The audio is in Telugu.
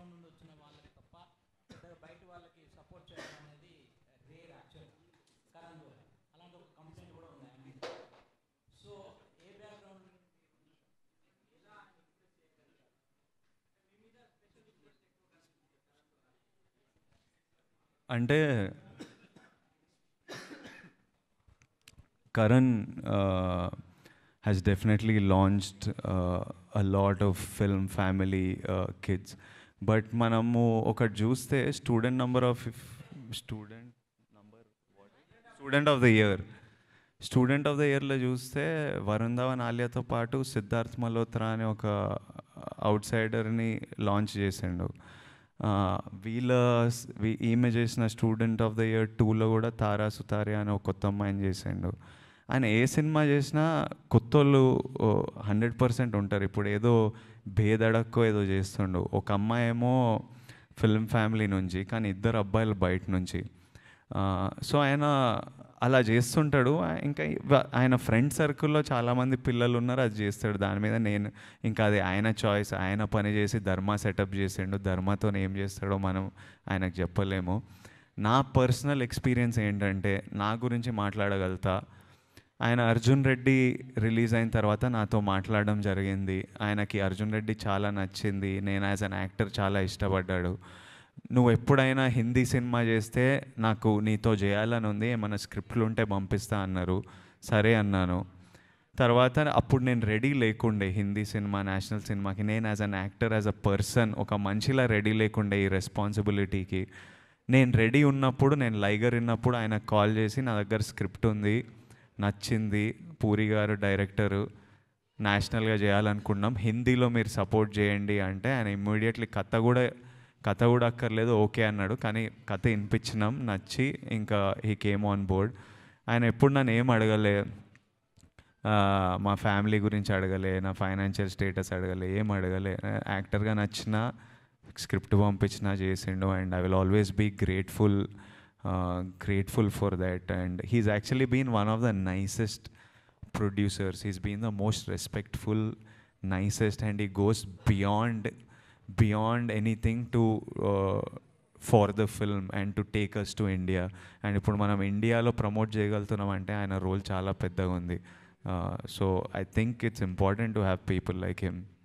బ్యాక్గ్రౌండ్ నుండి వచ్చిన వాళ్ళకి తప్ప పెద్దగా బయట వాళ్ళకి సపోర్ట్ చేయడం అనేది రేర్ యాక్చువల్ కరణ్ జోహర్ అలాంటి ఒక కంప్లైంట్ కూడా ఉంది ఆయన మీద. సో ఏ బ్యాక్గ్రౌండ్ అంటే Karan has definitely launched uh, a lot of film family uh, kids but మనము ఒకటి చూస్తే student number of student number student of the year student of the ఇయర్లో చూస్తే వరుణ్ ధవన్ ఆలియాతో పాటు సిద్ధార్థ్ మల్హోత్రా అనే ఒక అవుట్ సైడర్ని లాంచ్ చేసిండు ఆ, వీళ్ళ స్- వీ- ఈమె చేసిన స్టూడెంట్ ఆఫ్ ద ఇయర్ టూలో కూడా తారా సుతారి అనే ఒక కొత్త అమ్మాయిని చేసిండు ఆయన ఏ సినిమా చేసినా కొత్త వాళ్ళు హండ్రెడ్ పర్సెంట్ ఉంటారు ఇప్పుడు ఏదో భేదడక్కో ఏదో చేస్తుండు ఒక అమ్మాయి ఏమో ఫిల్మ్ ఫ్యామిలీ నుంచి కానీ ఇద్దరు అబ్బాయిలు బయట నుంచి సో ఆయన అలా చేస్తుంటాడు ఆ- ఇంకా ఇవ- ఆయన ఫ్రెండ్ సర్కిల్లో చాలామంది పిల్లలు ఉన్నారు అది చేస్తాడు దాని మీద నేను ఇంకా అది ఆయన చాయిస్ ఆయన పని చేసి ధర్మ సెటప్ చేసిండు ధర్మతో ఏం చేస్తాడో మనం ఆయనకు చెప్పలేము నా పర్సనల్ ఎక్స్పీరియన్స్ ఏంటంటే నా గురించి మాట్లాడగలుగుతా ఆయన అర్జున్ రెడ్డి రిలీజ్ అయిన తర్వాత నాతో మాట్లాడడం జరిగింది ఆయనకి అర్జున్ రెడ్డి చాలా నచ్చింది నేను యాజ్ అన్ యాక్టర్ చాలా ఇష్టపడ్డాడు నువ్వు ఎప్పుడైనా హిందీ సినిమా చేస్తే నాకు నీతో చేయాలని ఉంది ఏమైనా స్క్రిప్ట్లు ఉంటే పంపిస్తా అన్నారు సరే అన్నాను తర్వాత అప్పుడు నేను రెడీ లేకుండే హిందీ సినిమా నేషనల్ సినిమాకి నేను as an actor as a person ఒక మనిషిలా రెడీ లేకుండే ఈ రెస్పాన్సిబిలిటీకి నేను రెడీ ఉన్నప్పుడు నేను లైగర్ ఉన్నప్పుడు ఆయన కాల్ చేసి నా దగ్గర స్క్రిప్ట్ ఉంది నచ్చింది పూరి గారు డైరెక్టరు నేషనల్గా చేయాలనుకున్నాం హిందీలో మీరు సపోర్ట్ చేయండి అంటే ఆయన ఇమ్మీడియట్లీ కథ కూడా కథ కూడా అక్కర్లేదు ఓకే అన్నాడు కానీ కథ వినిపించినాం నచ్చి ఇంకా హీ కేమ్ ఆన్ బోర్డ్ ఆయన ఎప్పుడు నన్ను ఏం అడగలే ఆ, మా ఫ్యామిలీ గురించి అడగలే నా ఫైనాన్షియల్ స్టేటస్ అడగలే ఏం అడగలే యాక్టర్గా నచ్చిన స్క్రిప్ట్ పంపించిన చేసిండు and I will always be grateful grateful for that and he's actually been one of the nicest producers. He's been the most respectful, nicest, and he goes beyond beyond anything to uh, for the film and to take us to India. And ఇప్పుడు మనం ఇండియాలో ప్రమోట్ చేయగలుగుతున్నాం అంటే ఆయన రోల్ చాలా పెద్దగా ఉంది so I think it's important to have people like him